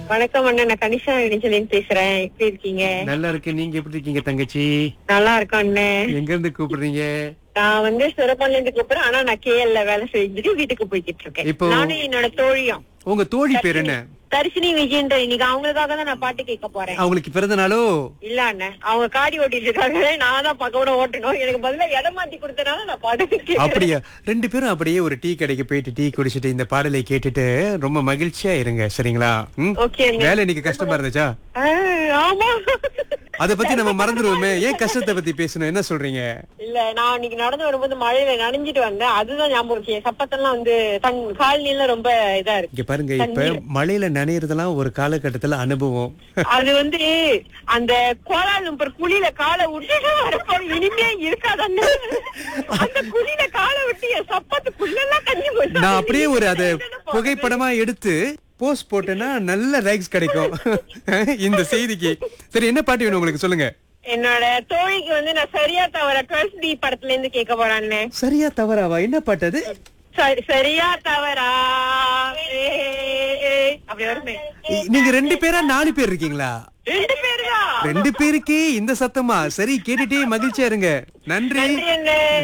வணக்கம் அண்ணா நான் கனிஷா இணைச்சலேன்னு பேசுறேன் எப்படி இருக்கீங்க நல்லா இருக்கு நீங்க எப்படி இருக்கீங்க தங்கச்சி நல்லா இருக்கோம் அண்ணன் எங்க இருந்து கூப்பிடுறீங்க நான் வந்து சிறப்பால இருந்து கூப்பிடுறேன் ஆனா நான் கேஎல்ல வேலை செஞ்சுட்டு வீட்டுக்கு போய்கிட்டு இருக்கேன் இப்போ- நானும் என்னோட தோழியும் உங்க தோழி பேர் என்ன தர்ஷினி விஜயன்ற இன்னைக்கு அவங்களுக்காக தான் நான் பாட்டு கேட்க போறேன் அவங்களுக்கு பிறந்த நாளோ இல்ல அண்ணன் அவங்க காடி ஓட்டிட்டு இருக்காங்க நான் தான் பக்கோட ஓட்டணும் எனக்கு பதிலா இடம் மாத்தி கொடுத்தனால நான் பாட்டு கேட்கிறேன். அப்படியா ரெண்டு பேரும் அப்படியே ஒரு டீ கடைக்கு போயிட்டு டீ குடிச்சிட்டு இந்த பாடலை கேட்டுட்டு ரொம்ப மகிழ்ச்சியா இருங்க சரிங்களா ம்? ஓகே அண்ணே. வேலை இன்னைக்கு கஷ்டமா இருந்துச்சா ஆ, ஆமா அத பத்தி நம்ம மறந்துருவோமே ஏன் கஷ்டத்தை பத்தி பேசணும் என்ன சொல்றீங்க இல்ல நான் இன்னைக்கு நடந்து வரும்போது மழையில நனைஞ்சிட்டு வந்தேன் அதுதான் ஞாபகம் இருக்கு என் சப்பத்தெல்லாம் வந்து தன் கால் நீல ரொம்ப இதா இருக்கு இங்க பாருங்க இப்ப மழையில நனையறதெல்லாம் ஒரு காலகட்டத்துல அனுபவம் அது வந்து அந்த கோலாலும்பர் குழியில காலை விட்டு வரப்போ இனிமே இருக்காது அந்த அந்த குழியில காலை விட்டு என் சப்பத்துக்குள்ளெல்லாம் கஞ்சி போச்சு நான் அப்படியே ஒரு அத புகைப்படமா எடுத்து போஸ்ட் போட்டேன்னா நல்ல லைக்ஸ் கிடைக்கும் இந்த செய்திக்கு சரி என்ன பாட்டு வேணும் உங்களுக்கு சொல்லுங்க என்னோட தோழிக்கு வந்து நான் சரியா தவிர டுவெல்த் டி படத்துல இருந்து கேட்க போறான்னு சரியா தவறாவா என்ன பாட்டு அது சரி- சரியா தவறா ஏ, ஏ, அப்படி வருமே இ- நீங்க ரெண்டு பேரா நாலு பேர் இருக்கீங்களா ரெண்டு பேருதான் ரெண்டு பேருக்கே இந்த சத்தமா சரி கேட்டுட்டே மகிழ்ச்சியா இருங்க நன்றி நன்றி அண்ணே